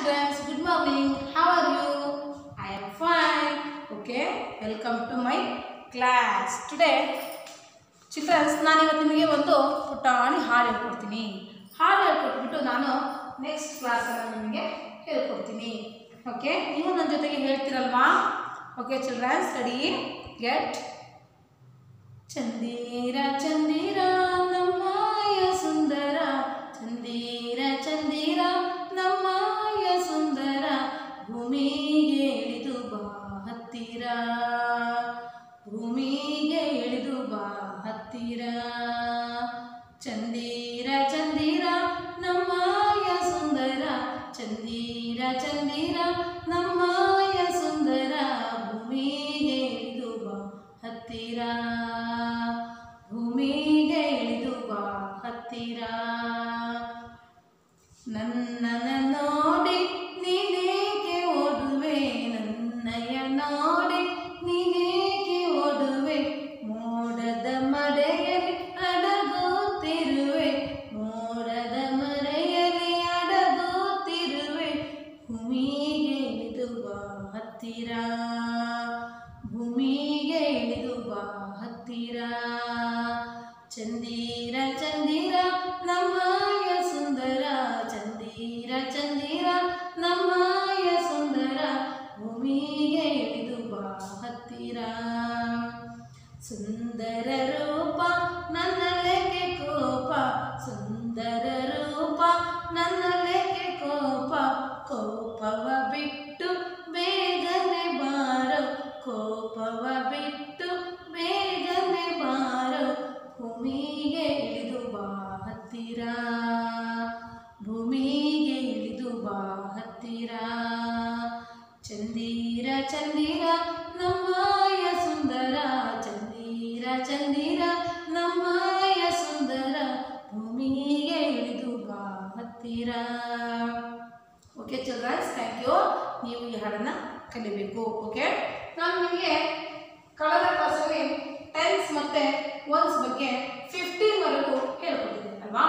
children. Good morning. How are you? I am fine. Okay. Welcome to my class. Today, childrens ನಾನು ಇವತ್ತು ನಿಮಗೆ ಒಂದು ಪುಟಾಣಿ ಹಾಡು ಹೇಳ್ಕೊಡ್ತೀನಿ ಹಾಡು ಹೇಳ್ಕೊಟ್ಬಿಟ್ಟು ನಾನು ನೆಕ್ಸ್ಟ್ ಕ್ಲಾಸಲ್ಲಿ ನಿಮಗೆ ಹೇಳ್ಕೊಡ್ತೀನಿ ಓಕೆ ನೀವು ನನ್ನ ಜೊತೆಗೆ ಹೇಳ್ತೀರಲ್ವಾ ಓಕೆ ಚಿಲ್ಡ್ರನ್ಸ್ ಸ್ಟಡಿ ಗೆಟ್ ಚಂದೀರ ಚಂದೀರ ನಮ್ಮಯ ಸುಂದರ ಚಂದೀರ ಚಂದೀರ ನಮ್ಮಯ ಸುಂದರ ಭೂಮಿಗೆ ಇಳಿದು ಬಾ ಹತ್ತಿರ ಭೂಮಿಗೆ ಇಳಿದು ಬಾ ಹತ್ತಿರ ಚಂದೀರ ಚಂದೀರ ನಮ್ಮಯ ಸುಂದರ ಚಂದೀರ ಚಂದೀರ ನಮ್ಮಯ ಸುಂದರ ಭೂಮಿಗೆ ಇಳಿದು ಬಾ ಹತ್ತಿರ ಭೂಮಿಗೆ ಇಳಿದು ಬಾ ಹತ್ತಿರ ನನ್ನನ ನೋಡಿ ನೀನೇಕೆ ಓಡುವೆ ನನ್ನಯ ನೋಡಿ ನೀನೇಕೆ ಓಡುವೆ ಮೋಡದ ಮರೆಯಲ್ಲಿ ಅಡಗುತ್ತಿರುವೆ ಮೋಡದ ಮರೆಯಲ್ಲಿ ಅಡಗುತ್ತಿರುವೆ ಭೂಮಿಗೆ ಇಳಿದು ಬಾ ಹತ್ತಿರ ಭೂಮಿಗೆ ಇಳಿದು ಬಾ ಹತ್ತಿರ ಚಂದೀರ ಚಂದೀರ ನಮ್ಮಯ ಸುಂದರ ಚಂದೀರ ಚಂದೀರ ನಮ್ಮಯ ಸುಂದರ ಭೂಮಿಗೆ ಇಳಿದು ಬಾ ಹತ್ತಿರ ಸುಂದರ ರೂಪ ನನ್ನಲೆಗೆ ಕೋಪ ಸುಂದರ ರೂಪ ನನ್ನಲೆಗೆ ಕೋಪ ಕೋಪವ ಬಿಟ್ಟು ಬೇಗನೆ ಬಾರೋ ಕೋಪವ ಬಿಟ್ಟು ಬೇಗನೆ ಬಾರೋ ಭೂಮಿಗೆ ಇಳಿದು ಬಾ ಹತ್ತಿರ ಭೂಮಿಗೆ ಇಳಿದು ಬಾ ಹತ್ತಿರ ಚಂದೀರ ಚಂದೀರ ನಮ್ಮಯ ಸುಂದರ ಚಂದೀರ ಚಂದೀರ ನಮ್ಮಯ ಸುಂದರ ಭೂಮಿಗೆ ಇಳಿದು ಬಾ ಹತ್ತಿರ ಓಕೆ ಚಿಲ್ಡ್ರನ್ಸ್ ಥ್ಯಾಂಕ್ ಯು ನೀವು ಈ ಹಾಡನ್ನು ಕಲಿಬೇಕು ಓಕೆ ನಾನು ನಿಮಗೆ ಕಳೆದ ಕ್ಲಾಸಲ್ಲಿ ಟೆನ್ಸ್ ಮತ್ತು ಒನ್ಸ್ ಬಗ್ಗೆ ಫಿಫ್ಟೀನ್ವರೆಗೂ ಹೇಳ್ಕೊಟ್ಟಿದ್ದೀನಿ ಅಲ್ವಾ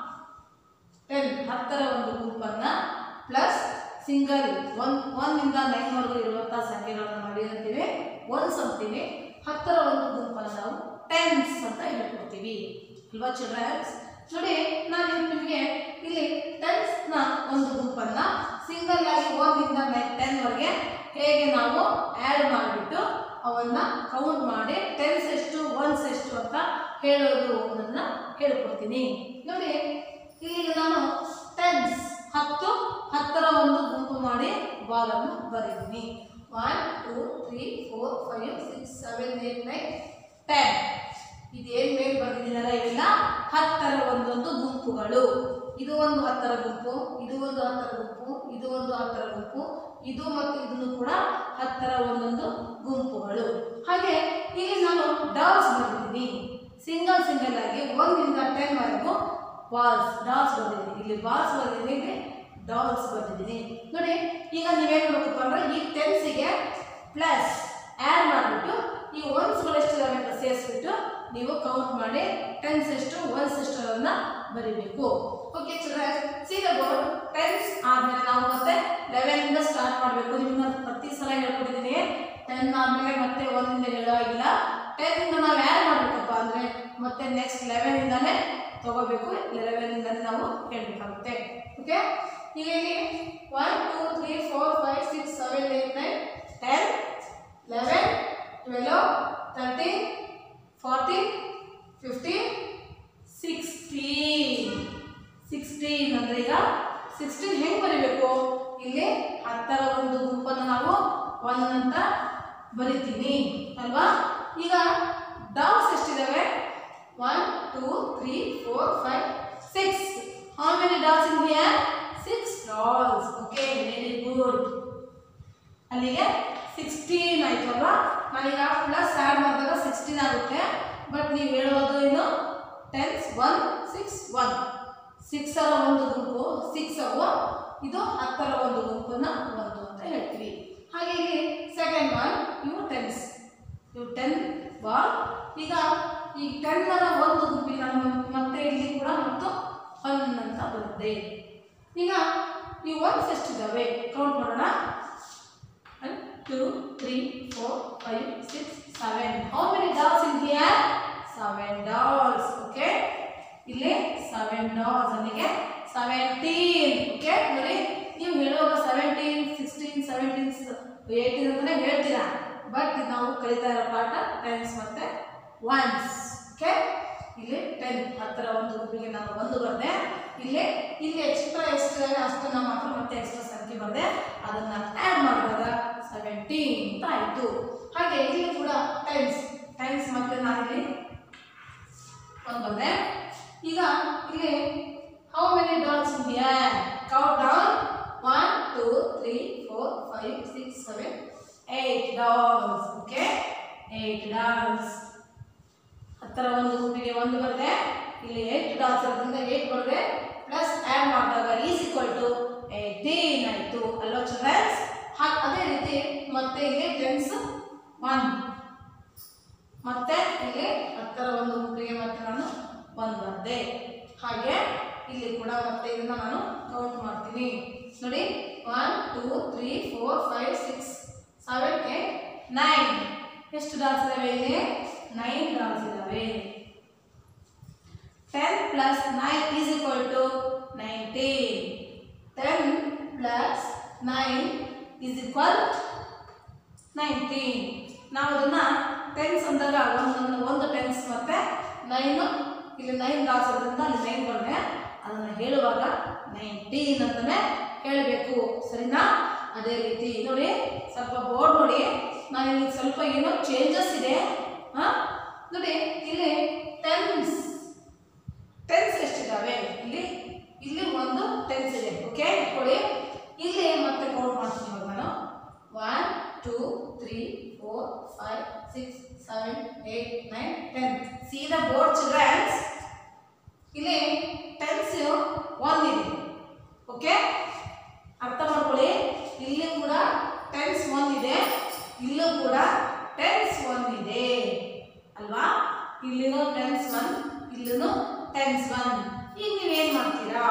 ಟೆನ್ ಹತ್ತರ ಒಂದು ಗುಂಪನ್ನು ಪ್ಲಸ್ ಸಿಂಗಲ್ ಒನ್ ಒನ್ನಿಂದ ನೈನ್ವರೆಗೂ ಇರುವಂಥ ಸಂಖ್ಯೆಗಳನ್ನು ಮಾಡಿ ಅಂತೀವಿ ಒನ್ಸ್ ಅಂತೀವಿ ಹತ್ತರ ಒಂದು ಗುಂಪನ್ನು ನಾವು ಟೆನ್ಸ್ ಅಂತ ಹೇಳ್ಕೊಡ್ತೀವಿ ಅಲ್ವಾ ಚಿಲ್ಡ್ರನ್ಸ್ ನೋಡಿ ನಾನು ನಿಮಗೆ ಇಲ್ಲಿ ಟೆನ್ಸ್ನ ಒಂದು ಗುಂಪನ್ನು ಸಿಂಗಲ್ ಆಗಿ ಒನ್ನಿಂದ ನೈನ್ ಟೆನ್ವರೆಗೆ ಹೇಗೆ ನಾವು ಆ್ಯಡ್ ಮಾಡಿಬಿಟ್ಟು ಅವನ್ನ ಕೌಂಟ್ ಮಾಡಿ ಟೆನ್ಸ್ ಎಷ್ಟು ಒನ್ಸ್ ಎಷ್ಟು ಅಂತ ಹೇಳೋದು ಅನ್ನೋದನ್ನ ಹೇಳ್ಕೊಡ್ತೀನಿ ನೋಡಿ ಇಲ್ಲಿ ನಾನು ಟೆನ್ಸ್ ಹತ್ತು ಹತ್ತರ ಒಂದು ಗುಂಪು ಮಾಡಿ ಬಾಲನ್ನು ಬರೀತೀನಿ one two three four five six seven eight nine ten ಇದೇನು ಮೇಲೆ ಬರೆದಿದ್ದೀನಲ್ಲ ಇವೆಲ್ಲ ಹತ್ತರ ಒಂದೊಂದು ಗುಂಪುಗಳು ಇದು ಒಂದು ಹತ್ತರ ಗುಂಪು ಇದು ಒಂದು ಹತ್ತರ ಗುಂಪು ಇದು ಒಂದು ಹತ್ತರ ಗುಂಪು ಇದು ಮತ್ತು ಇದನ್ನು ಕೂಡ ಹತ್ತರ ಒಂದೊಂದು ಗುಂಪುಗಳು ಹಾಗೆ ಇಲ್ಲಿ ನಾನು ಡಾಲ್ಸ್ ಬರೆದಿದ್ದೀನಿ ಸಿಂಗಲ್ ಸಿಂಗಲ್ ಆಗಿ ಒಂದಿಂದ ಟೆನ್ ವರೆಗೂ ಬಾಲ್ಸ್ ಡಾಲ್ಸ್ ಬರೆದಿದ್ದೀನಿ ಇಲ್ಲಿ ಬಾಲ್ಸ್ ಬರೆದಿದ್ದೀನಿ ಡಾಲ್ಸ್ ಬರೆದಿದ್ದೀನಿ ನೋಡಿ ಈಗ ನೀವೇನು ಮಾಡಬೇಕಪ್ಪ ಅಂದ್ರೆ ಈ ಟೆನ್ಸಿಗೆ ಪ್ಲಸ್ ಆ್ಯಡ್ ಮಾಡಿಬಿಟ್ಟು ಈ ಒನ್ಸ್ಗಳು ಎಷ್ಟಿದಾವೆ ಅಂತ ಸೇರಿಸ್ಬಿಟ್ಟು ನೀವು ಕೌಂಟ್ ಮಾಡಿ ಟೆನ್ಸ್ ಎಷ್ಟು ಒನ್ಸ್ ಎಷ್ಟು ಅದನ್ನ ಬರಿಬೇಕು okay children see the board tens ಆದ್ಮೇಲೆ ನಾವು ಮತ್ತೆ ಲೆವೆನ್ ಇಂದ ಸ್ಟಾರ್ಟ್ ಮಾಡಬೇಕು ನಿಮ್ಗೆ ನಾನು ಪ್ರತಿ ಸಲ ಹೇಳ್ಕೊಟ್ಟಿದ್ದೀನಿ ಟೆನ್ ಆದ್ಮೇಲೆ ಮತ್ತೆ ಒಂದಿಂದ ಹೇಳೋ ಆಗಿಲ್ಲ ಟೆನ್ ಇಂದ ನಾವು ಆ್ಯಡ್ ಮಾಡಬೇಕಪ್ಪ ಅಂದ್ರೆ ಮತ್ತೆ ನೆಕ್ಸ್ಟ್ ಲೆವೆನ್ ಇಂದಾನೆ ತಗೋಬೇಕು ಲೆವೆನ್ ಇಂದಾನೆ ನಾವು ಹೇಳ್ಬೇಕಾಗುತ್ತೆ ಓಕೆ ಈಗ ಇಲ್ಲಿ one two three four five six seven eight nine ten eleven twelve thirteen fourteen fifteen sixteen sixteen ಅಂದರೆ ಈಗ ಸಿಕ್ಸ್ಟೀನ್ ಹೆಂಗೆ ಬರೀಬೇಕು ಇಲ್ಲಿ ಹತ್ತರ ಒಂದು ಗುಂಪನ್ನು ನಾವು ಒನ್ ಅಂತ ಬರಿತೀನಿ ಅಲ್ವಾ ಈಗ ಡಾಗ್ಸ್ ಎಷ್ಟಿದಾವೆ one two three four five six how many dogs in here six dogs okay very good ಅಲ್ಲಿಗೆ ಸಿಕ್ಸ್ಟೀನ್ ಆಯ್ತು ಅಲ್ವಾ ನಾನೀಗ ಪ್ಲಸ್ ಆ್ಯಡ್ ಮಾಡಿದಾಗ ಸಿಕ್ಸ್ಟೀನ್ ಆಗುತ್ತೆ ಬಟ್ ನೀವು ಹೇಳೋದು ಏನು ಟೆನ್ಸ್ ಒನ್ ಸಿಕ್ಸ್ ಒನ್ ಸಿಕ್ಸರ ಒಂದು ಗುಂಪು ಸಿಕ್ಸ್ ಅವು ಇದು ಹತ್ತರ ಒಂದು ಗುಂಪನ್ನ ಒಂದು ಅಂತ ಹೇಳ್ತೀವಿ ಹಾಗೆ ಇಲ್ಲಿ ಸೆಕೆಂಡ್ ಒನ್ ಇವು ಟೆನ್ಸ್ ಇವು ಟೆನ್ ಬಾಲ್ ಈಗ ಈ ಟೆನ್ನರ ಒಂದು ಗುಂಪಿಗೆ ನಾನು ಮತ್ತೆ ಇಲ್ಲಿ ಕೂಡ ಮತ್ತು ಒನ್ ಅಂತ ಬರುತ್ತೆ ಈಗ ಈ ಒನ್ಸ್ ಎಷ್ಟಿದ್ದಾವೆ ಕೌಂಟ್ ಮಾಡೋಣ one two three four five six seven how many dolls in here seven dolls okay ಇಲ್ಲಿ ಸೆವೆನ್ ಡಾಲ್ಸ್ ಅಲ್ಲಿಗೆ ಸೆವೆಂಟೀನ್ ಓಕೆ ನೋಡಿ ನೀವು ಹೇಳುವಾಗ ಸೆವೆಂಟೀನ್ ಸಿಕ್ಸ್ಟೀನ್ ಸೆವೆಂಟೀನ್ ಏಯ್ಟೀನ್ ಅಂತಲೇ ಹೇಳ್ತೀರಾ ಬಟ್ ನಾವು ಕಲಿತಾ ಇರೋ ಪಾಠ ಟೆನ್ಸ್ ಮತ್ತೆ ಒನ್ಸ್ ಓಕೆ ಇಲ್ಲಿ ಟೆನ್ ಹತ್ತಿರ ಒಂದು ಗುಂಪಿಗೆ ನಾನು ಒಂದು ಬರೆದೆ ಇಲ್ಲಿ ಇಲ್ಲಿ ಎಕ್ಸ್ಟ್ರಾ ಎಷ್ಟು ಇದೆ ಅಷ್ಟನ್ನ ಮಾತ್ರ ಮತ್ತೆ ಎಕ್ಸ್ಟ್ರಾ ಸಂಖ್ಯೆ ಬರೆದೆ ಅದನ್ನ ಆ್ಯಡ್ ಮಾಡಿದಾಗ ಸೆವೆಂಟೀನ್ ಅಂತ ಆಯಿತು ಹಾಗೆ ಇಲ್ಲಿ ಕೂಡ ಟೆನ್ಸ್ ಟೆನ್ಸ್ ಮತ್ತೆ ನಾನಿಲ್ಲಿ ಒಂದು ಬಂದೆ ಈಗ ಇಲ್ಲಿ how many dolls here count down one two three four five six seven eight dolls okay eight dolls ಹತ್ತರ ಒಂದು ಗುಂಪಿಗೆ ಒಂದು ಬರದೆ ಇಲ್ಲಿ ಏಟ್ ಡಾಲ್ಸ್ ಇರೋದ್ರಿಂದ ಏಟ್ ಬರದೆ ಪ್ಲಸ್ ಆ್ಯಡ್ ಮಾಡಿದಾಗ ಈಸ್ ಈಕ್ವಲ್ ಟು ಏಯ್ಟೀನ್ ಆಯಿತು ಅಲ್ವಾ ಚಿಲ್ಡ್ರನ್ಸ್ ಹಾಗೆ ಅದೇ ರೀತಿ ಮತ್ತೆ ಇಲ್ಲಿ ಟೆನ್ಸ್ ಒನ್ ಮತ್ತೆ ಇಲ್ಲಿ ಹತ್ತರ ಒಂದು ಗುಂಪಿಗೆ ಮತ್ತೆ ನಾನು ಒಂದು ಬರ್ದೆ ಹಾಗೆ ಇಲ್ಲಿ ಕೂಡ ಮತ್ತೆ ಇದನ್ನ ನಾನು ಕೌಂಟ್ ಮಾಡ್ತೀನಿ ನೋಡಿ one two three four five six seven eight nine ಎಷ್ಟು ಡಾಲ್ಸ್ ಇದಾವೆ ಇಲ್ಲಿ ನೈನ್ ಡಾಲ್ಸ್ ಇದಾವೆ ten plus nine is equal to nineteen ten plus nine is equal nineteen ನಾವು ಅದನ್ನ ಟೆನ್ಸ್ ಅಂದಾಗ ಒಂದೊಂದು ಒಂದು ಟೆನ್ಸ್ ಮತ್ತೆ ನೈನು ಇಲ್ಲಿ ನೈನ್ ಡಾಲ್ಸ್ ಇರೋದ್ರಿಂದ ಅಲ್ಲಿ ನೈನ್ ಬಂದೆ ಅದನ್ನು ಹೇಳುವಾಗ ನೈನ್ಟೀನ್ ಅಂತಲೇ ಹೇಳಬೇಕು ಸರಿನಾ ಅದೇ ರೀತಿ ನೋಡಿ ಸ್ವಲ್ಪ ಬೋರ್ಡ್ ನೋಡಿ ನಾನು ಇಲ್ಲಿ ಸ್ವಲ್ಪ ಏನೋ ಚೇಂಜಸ್ ಇದೆ ಹಾಂ ನೋಡಿ ಇಲ್ಲಿ ಟೆನ್ಸ್ ಟೆನ್ಸ್ ಎಷ್ಟಿದ್ದಾವೆ ಇಲ್ಲಿ ಇಲ್ಲಿ ಒಂದು ಟೆನ್ಸ್ ಇದೆ ಓಕೆ ಇಟ್ಕೊಳ್ಳಿ ಇಲ್ಲಿ ಮತ್ತೆ ಕೌಂಟ್ ಮಾಡ್ತೀನಿ ಇವಾಗ ನಾನು one two three four five six seven eight nine ten see the board childrens ಇಲ್ಲಿ ಟೆನ್ಸ್ ಒನ್ ಇದೆ ಓಕೆ ಅರ್ಥ ಮಾಡ್ಕೊಳ್ಳಿ ಇಲ್ಲಿ ಕೂಡ ಟೆನ್ಸ್ ಒನ್ ಇದೆ ಇಲ್ಲೂ ಕೂಡ ಟೆನ್ಸ್ ಒನ್ ಇದೆ ಅಲ್ವಾ ಇಲ್ಲಿನೂ ಟೆನ್ಸ್ ಒನ್ ಇಲ್ಲೂ ಟೆನ್ಸ್ ಒನ್ ಈಗ ನೀವೇನು ಮಾಡ್ತೀರಾ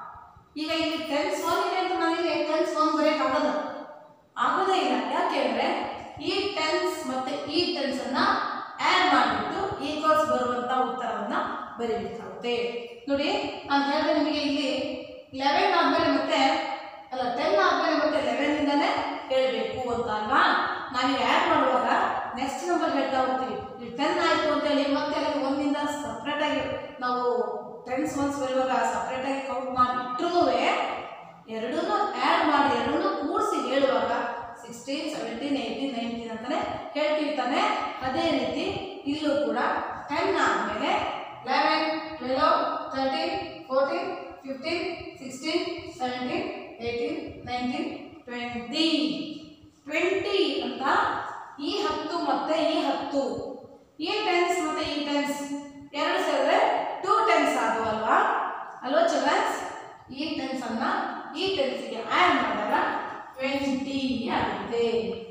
ಈಗ ಇಲ್ಲಿ ಟೆನ್ಸ್ ಒನ್ ಇದೆ ಅಂತ ನನಗೆ ಟೆನ್ಸ್ ಒನ್ ಬರೆಯೋಕ್ಕಾಗಲ್ಲ ಆಗೋದೇ ಇಲ್ಲ ಯಾಕೆಂದ್ರೆ ಈ ಟೆನ್ಸ್ ಮತ್ತೆ ಈ ಟೆನ್ಸ್ ಅನ್ನ ಆಡ್ ಮಾಡಿಬಿಟ್ಟು ಈಕ್ವಲ್ಸ್ ಬರುವಂತ ಉತ್ತರವನ್ನ ಬರೀಬೇಕಾಗುತ್ತೆ ನೋಡಿ ನಾನು ಹೇಳಿದೆ ನಿಮಗೆ ಇಲ್ಲಿ ಲೆವೆನ್ ಆದ್ಮೇಲೆ ಮತ್ತೆ ಅಲ್ಲ ಟೆನ್ ಆದ್ಮೇಲೆ ಮತ್ತೆ ಲೆವೆನ್ ಇಂದಾನೆ ಹೇಳಬೇಕು ಅಂತ ಅಲ್ವಾ ನಾವೀಗ ಆ್ಯಡ್ ಮಾಡುವಾಗ ನೆಕ್ಸ್ಟ್ ನಂಬರ್ ಹೇಳ್ತಾ ಹೋಗ್ತೀವಿ ಈ ಟೆನ್ ಆಯಿತು ಅಂತೇಳಿ ಮತ್ತೆ ಅಲ್ಲಿ ಒಂದಿಂದ ಸಪ್ರೇಟ್ ಆಗಿ ನಾವು ಟೆನ್ಸ್ ಒನ್ಸ್ ಬರುವಾಗ ಸಪ್ರೇಟ್ ಆಗಿ ಕೌಂಟ್ ಮಾಡಿ ಇಟ್ರೂ ಎರಡನ್ನೂ ಆ್ಯಡ್ ಮಾಡಿ ಎರಡನ್ನೂ ಕೂಡಿಸಿ ಹೇಳುವಾಗ ಸಿಕ್ಸ್ಟೀನ್ ಸೆವೆಂಟೀನ್ ಏಯ್ಟೀನ್ ನೈನ್ಟೀನ್ ಅಂತಾನೆ ಹೇಳ್ತೀವಿ ತಾನೆ ಅದೇ ರೀತಿ ಇಲ್ಲೂ ಕೂಡ ಟೆನ್ ಆದಮೇಲೆ eleven twelve thirteen fourteen fifteen sixteen seventeen eighteen nineteen twenty twenty ಅಂತ ಈ ಹತ್ತು ಮತ್ತೆ ಈ ಹತ್ತು ಈ ಟೆನ್ಸ್ ಮತ್ತೆ ಈ ಟೆನ್ಸ್ ಎರಡು ಸೇರಿದ್ರೆ ಟೂ ಟೆನ್ಸ್ ಆದವು ಅಲ್ವಾ ಅಲ್ವಾ ಚಿಲ್ಡ್ರನ್ಸ್ ಈ ಟೆನ್ಸ್ ಅನ್ನ ಈ ಟೆನ್ಸ್ಗೆ ಆ್ಯಡ್ ಮಾಡಿದಾಗ ಟ್ವೆಂಟಿ ಆಗುತ್ತೆ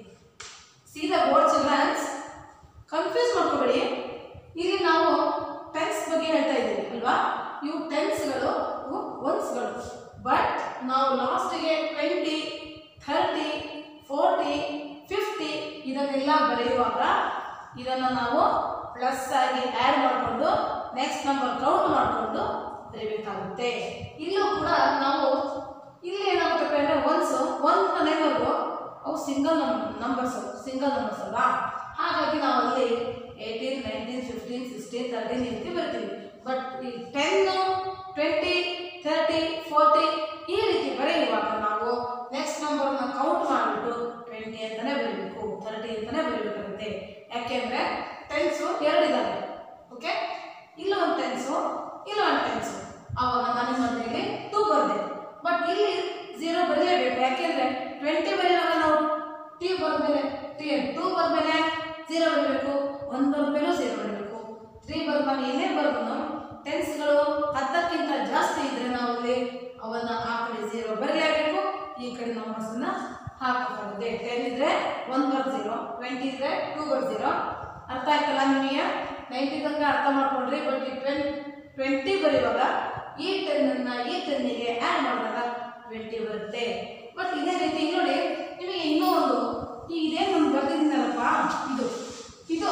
ಸೀದಾ ಬೋರ್ಡ್ ಚಿಲ್ಡ್ರನ್ಸ್ ಕನ್ಫ್ಯೂಸ್ ಮಾಡ್ಕೋಬೇಡಿ ಇಲ್ಲಿ ನಾವು ಟೆನ್ಸ್ ಬಗ್ಗೆ ಹೇಳ್ತಾ ಇದ್ದೀವಿ ಅಲ್ವಾ ಇವು ಟೆನ್ಸ್ಗಳು ಇವು ಒನ್ಸ್ಗಳು ಬಟ್ ನಾವು ಲಾಸ್ಟಿಗೆ ಟ್ವೆಂಟಿ ಥರ್ಟಿ ಫೋರ್ಟಿ ಫಿಫ್ಟಿ ಇದನ್ನೆಲ್ಲ ಬರೆಯುವಾಗ ಇದನ್ನು ನಾವು ಪ್ಲಸ್ ಆಗಿ ಆ್ಯಡ್ ಮಾಡಿಕೊಂಡು ನೆಕ್ಸ್ಟ್ ನಂಬರ್ ಕೌಂಟ್ ಮಾಡಿಕೊಂಡು ಬರೀಬೇಕಾಗುತ್ತೆ ಇಲ್ಲೂ ಕೂಡ ನಾವು ಇಲ್ಲಿ ಏನಾಗುತ್ತೆ ಅಂದರೆ ಒನ್ಸ್ ಒಂದು ಮನೆವರೆಗೂ ಅವು ಸಿಂಗಲ್ ನಂಬರ್ಸ್ ಸಿಂಗಲ್ ನಂಬರ್ಸ್ ಅಲ್ವಾ ಹಾಗಾಗಿ ನಾವು ಅಲ್ಲಿ eighteen nineteen fifteen sixteen thirteen ಈ ರೀತಿ ಬರ್ತೀವಿ ಬಟ್ ಈ ಟೆನ್ನು ಟ್ವೆಂಟಿ ತರ್ಟಿ ಫೋರ್ಟಿ ಈ ರೀತಿ ಬರೆಯುವಾಗ ನಾವು ನೆಕ್ಸ್ಟ್ ನಂಬರ್ನ ಕೌಂಟ್ ಮಾಡಿಬಿಟ್ಟು ಟ್ವೆಂಟಿ ಅಂತಲೇ ಬರೀಬೇಕು ತರ್ಟಿ ಅಂತಲೇ ಬರೀಬೇಕಾಗುತ್ತೆ ಯಾಕೆಂದರೆ ಟೆನ್ಸು ಎರಡಿದ್ದಾವೆ ಓಕೆ ಇಲ್ಲ ಒಂದು ಟೆನ್ಸು ಇಲ್ಲ ಒಂದು ಟೆನ್ಸು ಆವಾಗ ನಾನು ಮನೆಯಲ್ಲಿ ಟೂ ಬರೆದೆ ಬಟ್ ಇಲ್ಲಿ ಝೀರೋ ಬರೀಲೇಬೇಕು ಯಾಕೆಂದರೆ ಟ್ವೆಂಟಿ ಬರೆಯುವಾಗ ನಾವು ಟಿ ಬರೆದ್ಮೇಲೆ ಟಿ ಟೂ ಬರೆದ್ಮೇಲೆ ಝೀರೋ ಬರೀಬೇಕು ಒಂದು ಬರೆದ್ಮೇಲೂ ಝೀರೋ ಬರೀಬೇಕು ತ್ರೀ ಬರೆದ್ಮೇಲೆ ಏನೇ ಬರೆದ್ರು ಟೆನ್ಸ್ಗಳು ಹತ್ತಕ್ಕಿಂತ ಜಾಸ್ತಿ ಇದ್ರೆ ನಾವು ಅಲ್ಲಿ ಅವನ್ನ ಆ ಕಡೆ ಝೀರೋ ಬರೀಲೇಬೇಕು ಈ ಕಡೆ ನಂಬರ್ಸನ್ನ ಹಾಕಬೇಕಾಗುತ್ತೆ ಟೆನ್ ಇದ್ರೆ ಒನ್ ಬರ್ ಝೀರೋ ಟ್ವೆಂಟಿ ಇದ್ರೆ ಟೂ ಬರ್ ಝೀರೋ ಅರ್ಥ ಆಯ್ತಲ್ಲ ನಿಮಗೆ ನೈಂಟಿ ತನಕ ಅರ್ಥ ಮಾಡ್ಕೊಂಡ್ರಿ ಬಟ್ ಈ ಟ್ವೆನ್ ಟ್ವೆಂಟಿ ಬರೆಯುವಾಗ ಈ ಟೆನ್ನನ್ನು ಈ ಟೆನ್ನಿಗೆ ಆ್ಯಡ್ ಮಾಡಿದಾಗ ಟ್ವೆಂಟಿ ಬರುತ್ತೆ ಬಟ್ ಇದೇ ರೀತಿ ಇಲ್ಲಿ ನೋಡಿ ನಿಮಗೆ ಇನ್ನೂ ಒಂದು ಈಗ ಇದೇನು ನಾನು ಬರ್ದಿದ್ದೀನಲ್ಲಪ್ಪ ಇದು ಇದು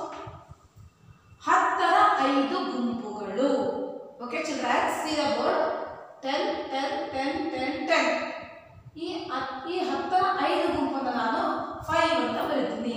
ಹತ್ತರ ಐದು ಗುಂಪುಗಳು okay children see the board ten ten ten ten ten ಈ ಹತ್- ಈ ಹತ್ತರ ಐದು ಗುಂಪನ್ನು ನಾನು ಫೈವ್ ಅಂತ ಬರೀತೀನಿ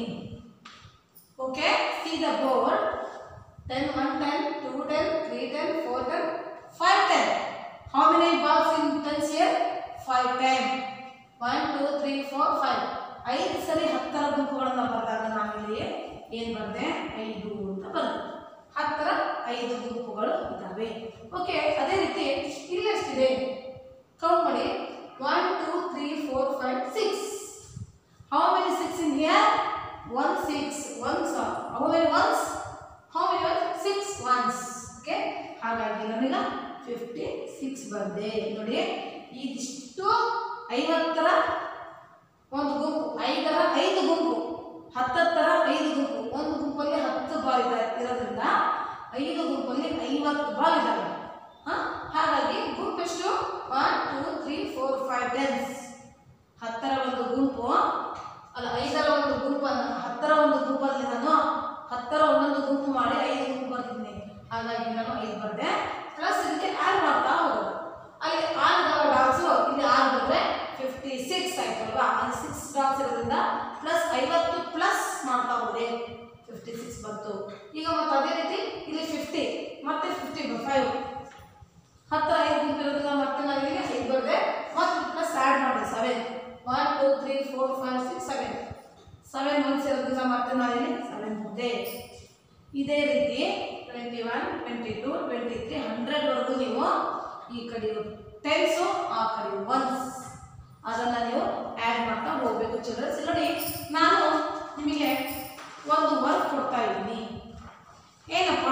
okay see the board ten one ten two ten three ten four ten five ten how many box in tens here five ten one two three four five ಐದು ಸರಿ ಹತ್ತರ ಗುಂಪುಗಳನ್ನು ಬರೆದಾಗ ನಾನಿಲ್ಲಿ ಏನು ಬರೆದೆ ಐದು ಅಂತ ಬರೆದೆ ಹತ್ತರ ಐದು ಗುಂಪುಗಳು ಇದ್ದಾವೆ ಓಕೆ ಅದೇ ರೀತಿ ಇಲ್ಲಿ ಎಷ್ಟಿದೆ ಕೌಂಟ್ ಮಾಡಿ one two three four five six how many six in here one six ones how many ones how many ones six ones okay ಹಾಗಾಗಿ ನನಗೆ ಫಿಫ್ಟಿ ಸಿಕ್ಸ್ ಬಂದೆ ನೋಡಿ ಇದಿಷ್ಟು ಐವತ್ತರ ಒಂದು ಗುಂಪು ಐದರ ಐದು ಗುಂಪು ಹತ್ತತ್ತರ ಐದು ಗುಂಪು ಒಂದು ಗುಂಪಲ್ಲಿ ಹತ್ತು ಬಾಲ್ ಇದೆ ಇರೋದ್ರಿಂದ ಐದು ಗುಂಪಲ್ಲಿ ಐವತ್ತು ಬಾಲ್ ಇದ್ದಾವೆ ಹಾಂ ಹಾಗಾಗಿ ಗುಂಪು ಎಷ್ಟು one two three four five tens ಹತ್ತರ ಒಂದು ಗುಂಪು ಅಲ್ಲ ಐದರ ಒಂದು ಗುಂಪನ್ನು ಹತ್ತರ ಒಂದು ಗುಂಪಲ್ಲಿ ನಾನು ಹತ್ತರ ಒಂದೊಂದು ಗುಂಪು ಮಾಡಿ ಐದು ಗುಂಪು ಬರ್ತಿದ್ದೀನಿ ಹಾಗಾಗಿ ನಾನು ಐದು ಬರೆದೆ ಪ್ಲಸ್ ಇದಕ್ಕೆ ಆ್ಯಡ್ ಮಾಡ್ತಾ ಹೋಗೋದು ಅಲ್ಲಿ ಆರು ಡಾಗ್ಸು ಇಲ್ಲಿ ಆರು ಬಂದರೆ ಫಿಫ್ಟಿ ಸಿಕ್ಸ್ ಆಯ್ತಲ್ವಾ ಅಲ್ಲಿ ಸಿಕ್ಸ್ ಡಾಗ್ಸ್ ಇರೋದ್ರಿಂದ ಪ್ಲಸ್ ಐವತ್ತು ಪ್ಲಸ್ ಮಾಡ್ತಾ ಹೋದೆ ಫಿಫ್ಟಿ ಸಿಕ್ಸ್ ಬಂತು ಈಗ ಮತ್ತೆ ಅದೇ ರೀತಿ ಇಲ್ಲಿ ಫಿಫ್ಟಿ ಮತ್ತೆ ಫಿಫ್ಟಿ ಫೈವ್ ಹತ್ತು ಐದು ಗುಂಪು ಇರೋದ್ರಿಂದ ಮತ್ತೆ ನಾನು ಇಲ್ಲಿಗೆ ಐದು ಬರೆದೆ ಮತ್ತೆ ಪ್ಲಸ್ ಆ್ಯಡ್ ಮಾಡಿದೆ seven one two three four five six seven seven ones ಇರೋದ್ರಿಂದ ಮತ್ತೆ ನಾನು ಇಲ್ಲಿ ಸೆವೆನ್ ಬಂದೆ ಇದೇ ರೀತಿ twenty one twenty two twenty three ಹಂಡ್ರೆಡ್ವರೆಗೂ ನೀವು ಈ ಕಡೆ ಟೆನ್ಸು ಆ ಕಡೆ ಒನ್ಸ್ ಅದನ್ನು ನೀವು ಆ್ಯಡ್ ಮಾಡ್ತಾ ಹೋಗಬೇಕು ಚಿಲ್ಡ್ರನ್ಸ್ ನೋಡಿ ನಾನು ನಿಮಗೆ ಒಂದು ವರ್ಕ್ ಕೊಡ್ತಾ ಇದ್ದೀನಿ ಏನಪ್ಪ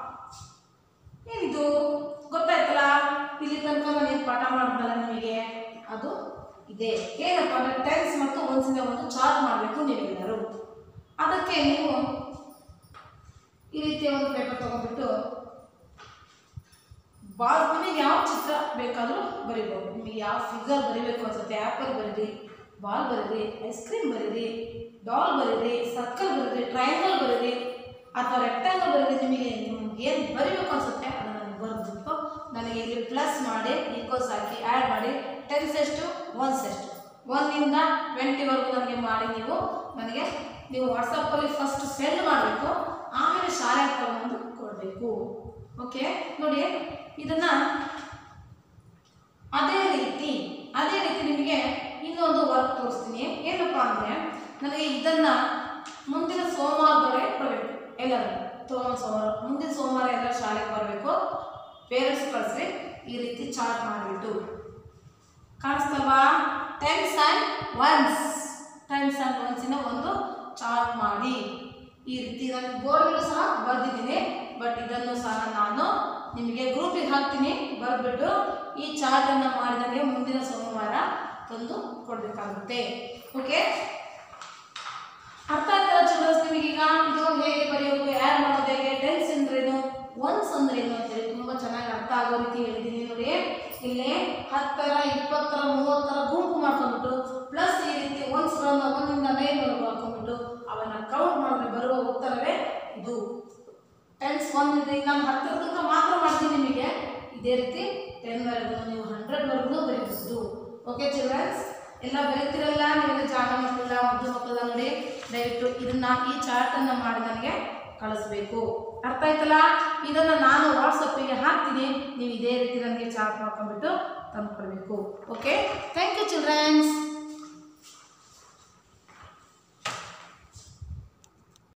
ಏನಿದು ಗೊತ್ತಾಯ್ತಲ್ಲ ಇಲ್ಲಿ ತನಕ ನಾನು ಏನು ಪಾಠ ಮಾಡಿದ್ನಲ್ಲ ನಿಮಗೆ ಅದು ಇದೆ ಏನಪ್ಪ ಅಂದರೆ ಟೆನ್ಸ್ ಮತ್ತು ಒನ್ಸಿಂದ ಒಂದು ಚಾರ್ಜ್ ಮಾಡಬೇಕು ನೀವೆಲ್ಲರೂ ಅದಕ್ಕೆ ನೀವು ಈ ರೀತಿಯ ಒಂದು ಪೇಪರ್ ತಗೊಂಡ್ಬಿಟ್ಟು ಬಾಲ್ ನಿಮಗೆ ಯಾವ ಚಿತ್ರ ಬೇಕಾದರೂ ಬರಿಬೋದು ನಿಮಗೆ ಯಾವ ಫಿಗರ್ ಬರಿಬೇಕು ಅನ್ಸುತ್ತೆ ಆ್ಯಪಲ್ ಬರೀರಿ ಬಾಲ್ ಬರೀರಿ ಐಸ್ ಕ್ರೀಮ್ ಬರೀರಿ ಡಾಲ್ ಬರೀರಿ ಸರ್ಕಲ್ ಬರೀರಿ ಟ್ರಯಾಂಗಲ್ ಬರೀರಿ ಅಥವಾ ರೆಕ್ಟಾಂಗಲ್ ಬರೀರಿ ನಿಮಗೆ ನಿಮ್ಗೆ ಏನು ಬರಿಬೇಕು ಅನ್ಸುತ್ತೆ ಅದನ್ನು ನೀವು ಬರೆದ್ಬಿಟ್ಟು ನನಗೆ ಇಲ್ಲಿ ಪ್ಲಸ್ ಮಾಡಿ ಈಕ್ವಲ್ಸ್ ಹಾಕಿ ಆ್ಯಡ್ ಮಾಡಿ ಟೆನ್ಸ್ ಎಷ್ಟು ಒನ್ಸ್ ಎಷ್ಟು ಒನ್ನಿಂದ ಟ್ವೆಂಟಿವರೆಗೂ ನನಗೆ ಮಾಡಿ ನೀವು ನನಗೆ ನೀವು ವಾಟ್ಸಪ್ಪಲ್ಲಿ ಫಸ್ಟ್ ಸೆಂಡ್ ಮಾಡಬೇಕು ಆಮೇಲೆ ಶಾಲೆಗೆ ತಗೊಂಡು ಕೊಡಬೇಕು ಓಕೆ ನೋಡಿ ಇದನ್ನು ಅದೇ ರೀತಿ ಅದೇ ರೀತಿ ನಿಮಗೆ ಇನ್ನೊಂದು ವರ್ಕ್ ತೋರಿಸ್ತೀನಿ ಏನಪ್ಪ ಅಂದರೆ ನನಗೆ ಇದನ್ನು ಮುಂದಿನ ಸೋಮವಾರದೊಳಗೆ ಕೊಡಬೇಕು ಎಲ್ಲರೂ ತಗೊಂಡು ಸೋಮವಾರ ಮುಂದಿನ ಸೋಮವಾರ ಎಲ್ಲ ಶಾಲೆಗೆ ಬರಬೇಕು ಪೇರೆಂಟ್ಸ್ ಕಳಿಸ್ರಿ ಈ ರೀತಿ ಚಾರ್ಟ್ ಮಾಡಿಬಿಟ್ಟು ಕಾಣಿಸ್ತಲ್ವಾ tens and ones tens and ಒನ್ಸಿನ ಒಂದು ಚಾರ್ಟ್ ಮಾಡಿ ಈ ರೀತಿ ನಾನು ಬೋರ್ಡ್ಗಳು ಸಹ ಬರೆದಿದ್ದೀನಿ ಬಟ್ ಇದನ್ನು ಸಹ ನಾನು ನಿಮಗೆ ಗ್ರೂಪಿಗೆ ಹಾಕ್ತೀನಿ ಬರೆದ್ಬಿಟ್ಟು ಈ ಚಾರ್ಟನ್ನು ಮಾಡಿದಂಗೆ ಮುಂದಿನ ಸೋಮವಾರ ತಂದು ಕೊಡಬೇಕಾಗುತ್ತೆ ಓಕೆ ಅರ್ಥ ಆಯ್ತಲ್ಲ ಚಿಲ್ಡ್ರನ್ಸ್ ನಿಮಗೀಗ ಇದು ಹೇಗೆ ಬರೆಯೋದು ಯಾರು ಮಾಡೋದು ಹೇಗೆ ಟೆನ್ಸ್ ಅಂದ್ರೇನು ಒನ್ಸ್ ಅಂದ್ರೇನು ಅಂತೇಳಿ ತುಂಬ ಚೆನ್ನಾಗಿ ಅರ್ಥ ಆಗೋ ರೀತಿ ಹೇಳಿದ್ದೀನಿ ನೋಡಿ ಇಲ್ಲಿ ಹತ್ತರ ಇಪ್ಪತ್ತರ ಮೂವತ್ತರ ಗುಂಪು ಮಾಡ್ಕೊಂಡ್ಬಿಟ್ಟು ಪ್ಲಸ್ ಈ ರೀತಿ ಒನ್ಸ್ಗಳನ್ನ ಒಂದಿಂದ ನೈನ್ವರೆಗೂ ಹಾಕೊಂಡ್ಬಿಟ್ಟು ಅವನ್ನ ಕೌಂಟ್ ಮಾಡಿದ್ರೆ ಬರುವ ಉತ್ತರವೇ ಇದು ಟೆನ್ಸ್ ಒನ್ ಇದೆ ಈಗ ನಾನು ಹತ್ತರ ತನಕ ಮಾತ್ರ ಮಾಡ್ತೀನಿ ನಿಮಗೆ ಇದೇ ರೀತಿ ಟೆನ್ವರೆಗೂ ನೀವು ಹಂಡ್ರೆಡ್ವರೆಗೂ ಬರೀಬಹುದು ಓಕೆ ಚಿಲ್ಡ್ರನ್ಸ್ ಎಲ್ಲ ಬರೀತಿರಲ್ಲ ನೀವೆಲ್ಲ ಜಾಗ ಮಕ್ಕಳ ಮುದ್ದು ಮಕ್ಕಳ ನೋಡಿ ದಯವಿಟ್ಟು ಇದನ್ನ ಈ ಚಾರ್ಟನ್ನು ಮಾಡಿ ನನಗೆ ಕಳಿಸ್ಬೇಕು ಅರ್ಥ ಆಯ್ತಲ್ಲ ಇದನ್ನು ನಾನು ವಾಟ್ಸಪ್ಪಿಗೆ ಹಾಕ್ತೀನಿ ನೀವು ಇದೇ ರೀತಿ ನನಗೆ ಚಾರ್ಟ್ ಮಾಡ್ಕೊಂಡ್ಬಿಟ್ಟು ತಂದ್ಕೊಡ್ಬೇಕು ಓಕೆ ಥ್ಯಾಂಕ್ ಯು ಚಿಲ್ಡ್ರನ್ಸ್